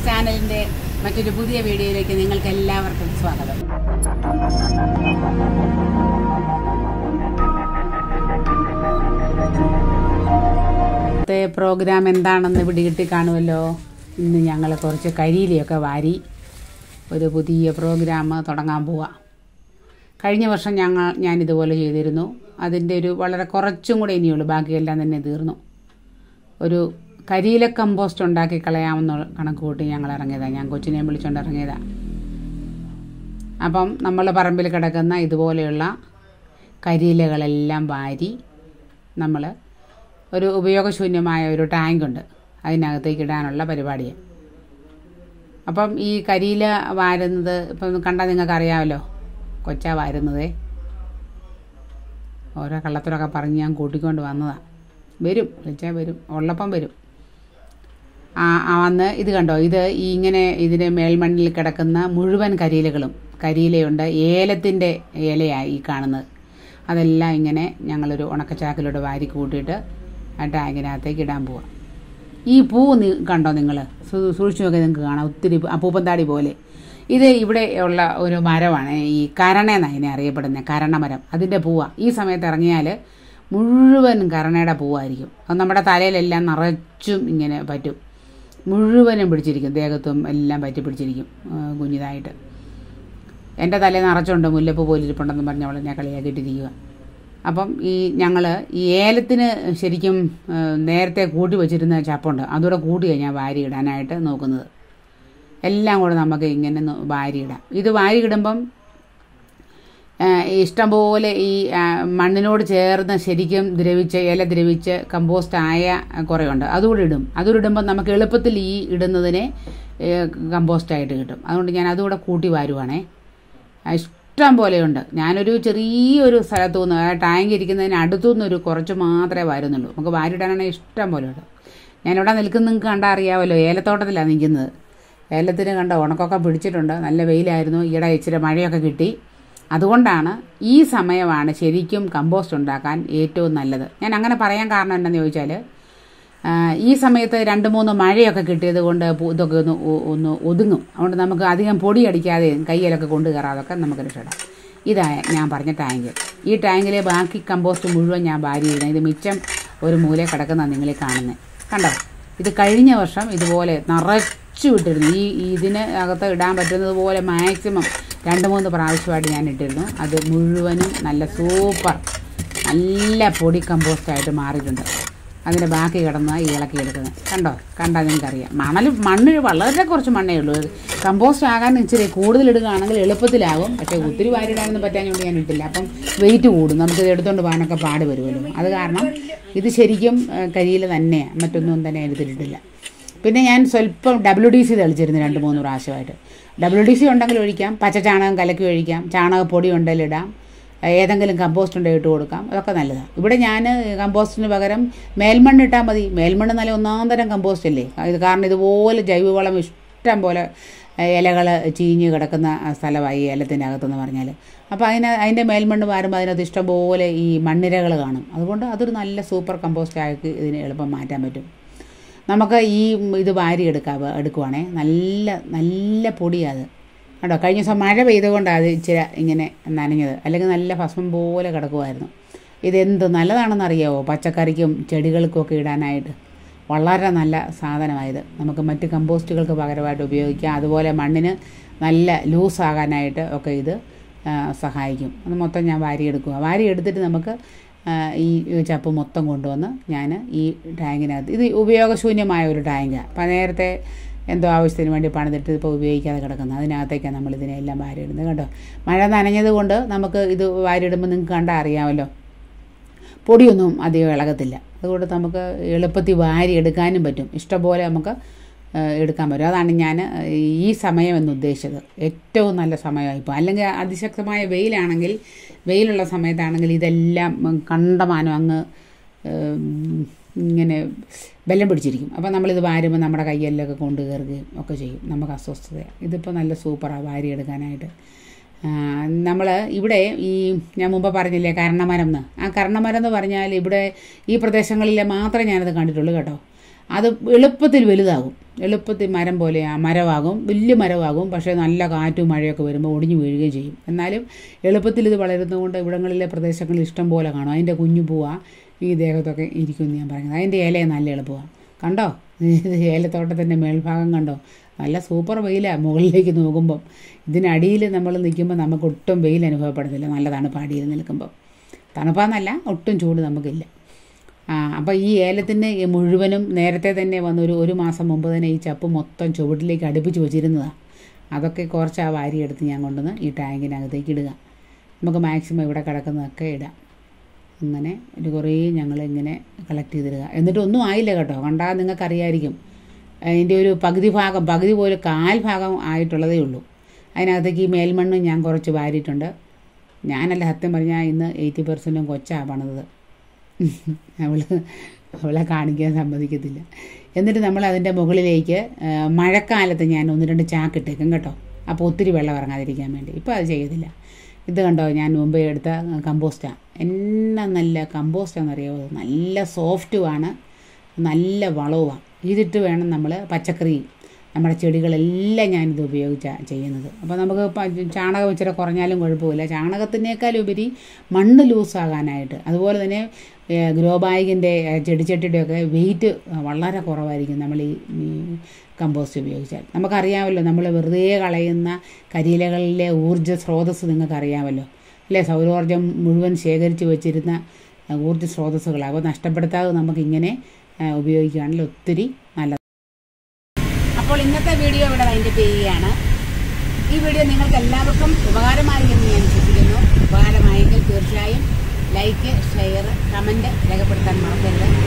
ചാനലിന്റെ മറ്റൊരു പുതിയ വീഡിയോയിലേക്ക് നിങ്ങൾക്ക് എല്ലാവർക്കും സ്വാഗതം ഇന്നത്തെ പ്രോഗ്രാം എന്താണെന്ന് പിടികിട്ടി കാണുമല്ലോ ഇന്ന് ഞങ്ങൾ കുറച്ച് കരിയിലയൊക്കെ വാരി ഒരു പുതിയ പ്രോഗ്രാം തുടങ്ങാൻ പോവാം കഴിഞ്ഞ വർഷം ഞങ്ങൾ ഞാൻ ഇതുപോലെ ചെയ്തിരുന്നു അതിൻ്റെ ഒരു വളരെ കുറച്ചും കൂടെ ഇനിയുള്ളൂ ബാക്കിയെല്ലാം തന്നെ തീർന്നു ഒരു കരിയില കമ്പോസ്റ്റ് ഉണ്ടാക്കി കളയാമെന്ന് കണക്ക് കൂട്ടി ഞങ്ങൾ ഇറങ്ങിയതാണ് ഞാൻ കൊച്ചിനെ വിളിച്ചുകൊണ്ട് ഇറങ്ങിയതാണ് അപ്പം നമ്മൾ പറമ്പിൽ കിടക്കുന്ന ഇതുപോലെയുള്ള കരിയിലകളെല്ലാം വാരി നമ്മൾ ഒരു ഉപയോഗശൂന്യമായ ഒരു ടാങ്കുണ്ട് അതിനകത്തേക്ക് ഇടാനുള്ള പരിപാടിയാണ് അപ്പം ഈ കരിയില വാരുന്നത് ഇപ്പം കണ്ടാൽ നിങ്ങൾക്ക് അറിയാമല്ലോ കൊച്ചാ വാരുന്നതേ ഓരോ കള്ളത്തരൊക്കെ പറഞ്ഞ് ഞാൻ കൂട്ടിക്കൊണ്ട് വന്നതാണ് വരും വിളിച്ചാൽ വരും ഉള്ളപ്പം വരും ആ ആ വന്ന് ഇത് കണ്ടോ ഇത് ഈ ഇങ്ങനെ ഇതിൻ്റെ മേൽമണ്ണിൽ കിടക്കുന്ന മുഴുവൻ കരിയിലകളും കരിയിലയുണ്ട് ഏലത്തിൻ്റെ ഇലയാണ് ഈ കാണുന്നത് അതെല്ലാം ഇങ്ങനെ ഞങ്ങളൊരു ഉണക്കച്ചാക്കിലൂടെ വാരി കൂട്ടിയിട്ട് ആ ടാങ്കിനകത്തേക്ക് ഇടാൻ പോവാം ഈ പൂ നി കണ്ടോ നിങ്ങൾ സൂക്ഷിച്ചു നോക്കി നിങ്ങൾക്ക് കാണാം ഒത്തിരി അപ്പൂപ്പന്താടി പോലെ ഇത് ഇവിടെ ഉള്ള ഒരു മരമാണ് ഈ കരണ എന്നാണ് ഇതിനെ അറിയപ്പെടുന്നത് കരണമരം അതിൻ്റെ പൂവാണ് ഈ സമയത്ത് ഇറങ്ങിയാൽ മുഴുവൻ കരണയുടെ പൂവായിരിക്കും അത് നമ്മുടെ തലയിലെല്ലാം നിറച്ചും ഇങ്ങനെ പറ്റും മുഴുവനും പിടിച്ചിരിക്കും ദേഹത്തും എല്ലാം പറ്റി പിടിച്ചിരിക്കും ആ, കുഞ്ഞിതായിട്ട് എൻ്റെ തലയിൽ നിറച്ചുണ്ട് മുല്ലപ്പൂ പോലിരിപ്പുണ്ടെന്ന് പറഞ്ഞ് അവൾ ഞാൻ കളിയാക്കിയിട്ടിരിക്കുക അപ്പം ഈ ഞങ്ങൾ ഈ ഏലത്തിന് ശരിക്കും ആ, നേരത്തെ കൂട്ടി വെച്ചിരുന്ന ചപ്പുണ്ട് അതുകൂടെ കൂട്ടിയാണ് ഞാൻ വാരി ഇടാനായിട്ട് നോക്കുന്നത് എല്ലാം കൂടെ നമുക്ക് ഇങ്ങനെ ഒന്ന് വാരിയിടാം ഇത് വാരിയിടുമ്പം ആ, ഇഷ്ടംപോലെ ഈ ആ, മണ്ണിനോട് ചേർന്ന് ശരിക്കും ദ്രവിച്ച് ഇല ദ്രവിച്ച് കമ്പോസ്റ്റ് ആയ കുറേയുണ്ട് അതുകൂടി ഇടും അതുകൂടി ഇടുമ്പോൾ നമുക്ക് എളുപ്പത്തിൽ ഈ ഇടുന്നതിനെ കമ്പോസ്റ്റായിട്ട് കിട്ടും അതുകൊണ്ട് ഞാൻ അതുകൂടെ കൂട്ടി വാരുവാണേ ആ, ഇഷ്ടം പോലെയുണ്ട് ഞാനൊരു ചെറിയൊരു സ്ഥലത്തു നിന്ന് ആ ടാങ്ക് ഇരിക്കുന്നതിന് അടുത്തു നിന്നൊരു കുറച്ച് മാത്രമേ വാരുന്നുള്ളൂ നമുക്ക് വാരിടാനാണെങ്കിൽ ഇഷ്ടം പോലെ ഉണ്ട് ഞാനിവിടെ നിൽക്കുന്ന നിങ്ങൾക്ക് കണ്ടാൽ അറിയാമല്ലോ ഏലത്തോട്ടത്തിലാണ് നിൽക്കുന്നത് ഏലത്തിന് കണ്ട ഉണക്കൊക്കെ പിടിച്ചിട്ടുണ്ട് നല്ല വെയിലായിരുന്നു ഈയിടെ ഇച്ചിരി മഴയൊക്കെ കിട്ടി അതുകൊണ്ടാണ് ഈ സമയമാണ് ശരിക്കും കമ്പോസ്റ്റ് ഉണ്ടാക്കാൻ ഏറ്റവും നല്ലത് ഞാൻ അങ്ങനെ പറയാൻ കാരണം എന്താണെന്ന് ചോദിച്ചാൽ ആ, ഈ സമയത്ത് രണ്ട് മൂന്ന് മഴയൊക്കെ കിട്ടിയത് കൊണ്ട് പു- ഇതൊക്കെ ഒന്ന് ഒ- ഒന്ന് ഒതുങ്ങും അതുകൊണ്ട് നമുക്ക് അധികം പൊടി അടിക്കാതെ കയ്യിലൊക്കെ കൊണ്ടു കയറാതൊക്കെ നമുക്ക് രക്ഷപ്പെടാം ഇതാ ഞാൻ പറഞ്ഞ ടാങ്ക് ഈ ടാങ്കിലെ ബാക്കി കമ്പോസ്റ്റ് മുഴുവൻ ഞാൻ വാരിയിടുന്നത് ഇത് മിച്ചം ഒരു മൂല കിടക്കുന്ന നിങ്ങളെ കാണുന്നത് കണ്ടോ ഇത് കഴിഞ്ഞ വർഷം ഇതുപോലെ നിറച്ചു വിട്ടിരുന്നു ഈ ഇതിന് അകത്ത് ഇടാൻ പറ്റുന്നത് പോലെ മാക്സിമം രണ്ട് മൂന്ന് പ്രാവശ്യമായിട്ട് ഞാൻ ഇട്ടിരുന്നു അത് മുഴുവനും നല്ല സൂപ്പർ നല്ല പൊടി കമ്പോസ്റ്റായിട്ട് മാറിയിട്ടുണ്ട് അതിൻ്റെ ബാക്കി കിടന്ന് ഇളക്കി എടുക്കുന്നത് കണ്ടോ കണ്ടാൽ നിങ്ങൾക്കറിയാം മണൽ മണ്ണ് വളരെ കുറച്ച് മണ്ണേ ഉള്ളൂ കമ്പോസ്റ്റ് ആകാൻ ഇച്ചിരി കൂടുതൽ ഇടുകയാണെങ്കിൽ എളുപ്പത്തിലാകും പക്ഷേ ഒത്തിരി വാരിടാനൊന്നും പറ്റാഞ്ഞുകൊണ്ട് ഞാൻ ഇട്ടില്ല അപ്പം വെയിറ്റ് കൂടും നമുക്കിത് എടുത്തുകൊണ്ട് പോകാനൊക്കെ പാട് വരുമല്ലോ അത് കാരണം ഇത് ശരിക്കും കരിയിൽ തന്നെയാണ് മറ്റൊന്നും തന്നെ എടുത്തിട്ടില്ല പിന്നെ ഞാൻ സ്വല്പം ഡബ്ല്യു ഡി സി തെളിച്ചിരുന്നു രണ്ട് മൂന്ന് പ്രാവശ്യമായിട്ട് ഡബ്ല്യു ഡി സി ഉണ്ടെങ്കിൽ ഒഴിക്കാം പച്ച ചാണകം കലക്കി ഒഴിക്കാം ചാണകപ്പൊടി ഉണ്ടെങ്കിൽ ഇടാം ഏതെങ്കിലും കമ്പോസ്റ്റ് ഉണ്ടെങ്കിൽ ഇട്ട് കൊടുക്കാം അതൊക്കെ നല്ലതാണ് ഇവിടെ ഞാൻ കമ്പോസ്റ്റിന് പകരം മേൽമണ്ണ് ഇട്ടാൽ മതി മേൽമണ്ണ് നല്ല ഒന്നാം തരം കമ്പോസ്റ്റ് അല്ലേ ഇത് കാരണം ഇതുപോലെ ജൈവവളം ഇഷ്ടം പോലെ ഇലകൾ ചീഞ്ഞ് കിടക്കുന്ന സ്ഥലമായി ഈ ഏലത്തിൻ്റെ അകത്തെന്ന് പറഞ്ഞാൽ അപ്പോൾ അതിന് അതിൻ്റെ മേൽമണ്ണ് വാരുമ്പോൾ അതിനകത്ത് ഇഷ്ടംപോലെ ഈ മണ്ണിരകൾ കാണും അതുകൊണ്ട് അതൊരു നല്ല സൂപ്പർ കമ്പോസ്റ്റ് ആക്കി ഇതിന് എളുപ്പം മാറ്റാൻ പറ്റും നമുക്ക് ഈ ഇത് വാരി എടുക്കാം എടുക്കുവാണേ നല്ല നല്ല പൊടിയാണ് അത് കേട്ടോ കഴിഞ്ഞ ദിവസം മഴ പെയ്തുകൊണ്ടാണ് അത് ഇച്ചിരി ഇങ്ങനെ നനഞ്ഞത് അല്ലെങ്കിൽ നല്ല ഭസ്മം പോലെ കിടക്കുമായിരുന്നു ഇതെന്ത് നല്ലതാണെന്ന് അറിയാവോ പച്ചക്കറിക്കും ചെടികൾക്കും ഒക്കെ ഇടാനായിട്ട് വളരെ നല്ല സാധനമായത് നമുക്ക് മറ്റ് കമ്പോസ്റ്റുകൾക്ക് പകരമായിട്ട് ഉപയോഗിക്കാം അതുപോലെ മണ്ണിന് നല്ല ലൂസാകാനായിട്ട് ഒക്കെ ഇത് ആ, സഹായിക്കും അത് മൊത്തം ഞാൻ വാരിയെടുക്കുക വാരിയെടുത്തിട്ട് നമുക്ക് ആ, ഈ ചപ്പ് മൊത്തം കൊണ്ടുവന്ന് ഞാൻ ഈ ടാങ്കിനകത്ത് ഇത് ഉപയോഗശൂന്യമായ ഒരു ടാങ്കാണ് അപ്പം നേരത്തെ എന്തോ ആവശ്യത്തിന് വേണ്ടി പണിതിട്ട് ഇപ്പോൾ ഉപയോഗിക്കാതെ കിടക്കുന്നത് അതിനകത്തേക്കാണ് നമ്മൾ ഇതിനെല്ലാം വാരിയിടുന്നത് കേട്ടോ മഴ നനഞ്ഞത് കൊണ്ട് നമുക്ക് ഇത് വാരിയിടുമ്പോൾ നിങ്ങൾക്ക് കണ്ടാൽ അറിയാമല്ലോ പൊടിയൊന്നും അധികം ഇളകത്തില്ല അതുകൊണ്ട് നമുക്ക് എളുപ്പത്തിൽ വാരി എടുക്കാനും പറ്റും ഇഷ്ടംപോലെ നമുക്ക് ആ, എടുക്കാൻ പറ്റും അതാണ് ഞാൻ ഈ സമയം എന്ന് ഉദ്ദേശിച്ചത് ഏറ്റവും നല്ല സമയമായി ഇപ്പോൾ അല്ലെങ്കിൽ അതിശക്തമായ വെയിലാണെങ്കിൽ വെയിലുള്ള സമയത്താണെങ്കിൽ ഇതെല്ലാം കണ്ടമാനം അങ്ങ് ഉം, ഇങ്ങനെ ബലം പിടിച്ചിരിക്കും അപ്പോൾ നമ്മളിത് വാരുമ്പോൾ നമ്മുടെ കയ്യെല്ലൊക്കെ കൊണ്ട് കയറുകയും ഒക്കെ ചെയ്യും നമുക്ക് അസ്വസ്ഥതയാണ് ഇതിപ്പോൾ നല്ല സൂപ്പറാണ് വാരിയെടുക്കാനായിട്ട് നമ്മൾ ഇവിടെ ഈ ഞാൻ മുമ്പ് പറഞ്ഞില്ലേ കരണമരം എന്ന് ആ കരണമരം എന്ന് പറഞ്ഞാൽ ഇവിടെ ഈ പ്രദേശങ്ങളിൽ മാത്രമേ ഞാനത് കണ്ടിട്ടുള്ളൂ കേട്ടോ അത് എളുപ്പത്തിൽ വലുതാകും എളുപ്പത്തിൽ മരം പോലെ ആ മരമാകും വലിയ മരമാകും പക്ഷേ നല്ല കാറ്റും മഴയൊക്കെ വരുമ്പോൾ ഒടിഞ്ഞു വീഴുകയും ചെയ്യും എന്നാലും എളുപ്പത്തിൽ ഇത് വളരുന്നതുകൊണ്ട് ഇവിടങ്ങളിലെ പ്രദേശങ്ങളിൽ ഇഷ്ടം പോലെ കാണും അതിൻ്റെ കുഞ്ഞു പൂവ ഈ ദേഹത്തൊക്കെ ഇരിക്കുമെന്ന് ഞാൻ പറയുന്നത് അതിൻ്റെ ഇല നല്ല എളുപ്പമാണ് കണ്ടോ ഇത് ഏലത്തോട്ടത്തിൻ്റെ മേൽഭാഗം കണ്ടോ നല്ല സൂപ്പർ വെയിലാണ് മുകളിലേക്ക് നോക്കുമ്പം ഇതിനടിയിൽ നമ്മൾ നിൽക്കുമ്പോൾ നമുക്ക് ഒട്ടും വെയിൽ അനുഭവപ്പെടുന്നില്ല നല്ല തണുപ്പ് അടിയിൽ നിൽക്കുമ്പോൾ തണുപ്പാന്നല്ല ഒട്ടും ചൂട് നമുക്കില്ല ആ അപ്പോൾ ഈ ഏലത്തിന് ഈ മുഴുവനും നേരത്തെ തന്നെ വന്ന് ഒരു ഒരു മാസം മുമ്പ് തന്നെ ഈ ചപ്പ് മൊത്തം ചുവട്ടിലേക്ക് അടുപ്പിച്ച് വെച്ചിരുന്നതാണ് അതൊക്കെ കുറച്ച് ആ വാരിയെടുത്ത് ഞാൻ കൊണ്ടുവന്ന് ഈ ടാങ്കിനകത്തേക്ക് ഇടുക നമുക്ക് മാക്സിമം ഇവിടെ കിടക്കുന്നതൊക്കെ ഇടാം ഇങ്ങനെ ഒരു കുറേ ഞങ്ങൾ ഇങ്ങനെ കളക്ട് ചെയ്തിടുക എന്നിട്ട് ഒന്നും ആയില്ല കേട്ടോ കണ്ടാൽ നിങ്ങൾക്കറിയായിരിക്കും അതിൻ്റെ ഒരു പകുതി ഭാഗം പകുതി പോലെ കാൽ ഭാഗം ആയിട്ടുള്ളതേ ഉള്ളൂ അതിനകത്തേക്ക് ഈ മേൽമണ്ണ് ഞാൻ കുറച്ച് വാരിയിട്ടുണ്ട് ഞാനല്ല സത്യം പറഞ്ഞാൽ ഇന്ന് എയ്റ്റി പെർസെൻറ്റും കൊച്ചാണ് പണിതത് അവൾ അവളെ കാണിക്കാൻ സമ്മതിക്കത്തില്ല എന്നിട്ട് നമ്മൾ അതിൻ്റെ മുകളിലേക്ക് ആ, മഴക്കാലത്ത് ഞാൻ ഒന്ന് രണ്ട് ചാക്കിട്ടേക്കും കേട്ടോ അപ്പോൾ ഒത്തിരി വെള്ളം ഇറങ്ങാതിരിക്കാൻ വേണ്ടി ഇപ്പോൾ അത് ചെയ്യത്തില്ല ഇത് കണ്ടോ ഞാൻ മുമ്പേ എടുത്ത കമ്പോസ്റ്റാണ് എന്നാ നല്ല കമ്പോസ്റ്റാണെന്നറിയാമോ നല്ല സോഫ്റ്റുമാണ് നല്ല വളവുമാണ് ഇതിട്ട് വേണം നമ്മൾ പച്ചക്കറി നമ്മുടെ ചെടികളെല്ലാം ഞാനിത് ഉപയോഗിച്ചാണ് ചെയ്യുന്നത് അപ്പോൾ നമുക്ക് പ- ചാണകം ഇച്ചിരി കുറഞ്ഞാലും കുഴപ്പമില്ല ചാണകത്തിനേക്കാളുപരി മണ്ണ് ലൂസാകാനായിട്ട് അതുപോലെ തന്നെ ഗ്രോ ബാഗിൻ്റെ ചെടിച്ചട്ടിയുടെയൊക്കെ വെയിറ്റ് വളരെ കുറവായിരിക്കും നമ്മൾ ഈ ഈ കമ്പോസ്റ്റ് ഉപയോഗിച്ചാൽ നമുക്കറിയാമല്ലോ നമ്മൾ വെറുതെ കളയുന്ന കരിയിലകളിലെ ഊർജ്ജ സ്രോതസ്സ് നിങ്ങൾക്കറിയാമല്ലോ അല്ലേ സൗരോർജ്ജം മുഴുവൻ ശേഖരിച്ച് വെച്ചിരുന്ന ആ, ഊർജ്ജ സ്രോതസ്സുകൾ അപ്പോൾ നഷ്ടപ്പെടുത്താതെ നമുക്കിങ്ങനെ ആ, ഉപയോഗിക്കുകയാണെങ്കിൽ ഒത്തിരി നല്ലത് അപ്പോൾ ഇന്നത്തെ വീഡിയോ ഇവിടെ വൈൻഡപ്പ് ചെയ്യുകയാണ് ഈ വീഡിയോ നിങ്ങൾക്ക് എല്ലാവർക്കും ഉപകാരമായി എന്ന് ഞാൻ വിശ്വസിക്കുന്നു ഉപകാരമായെങ്കിൽ തീർച്ചയായും ലൈക്ക് ഷെയർ കമൻറ്റ് രേഖപ്പെടുത്താൻ മറക്കരുത്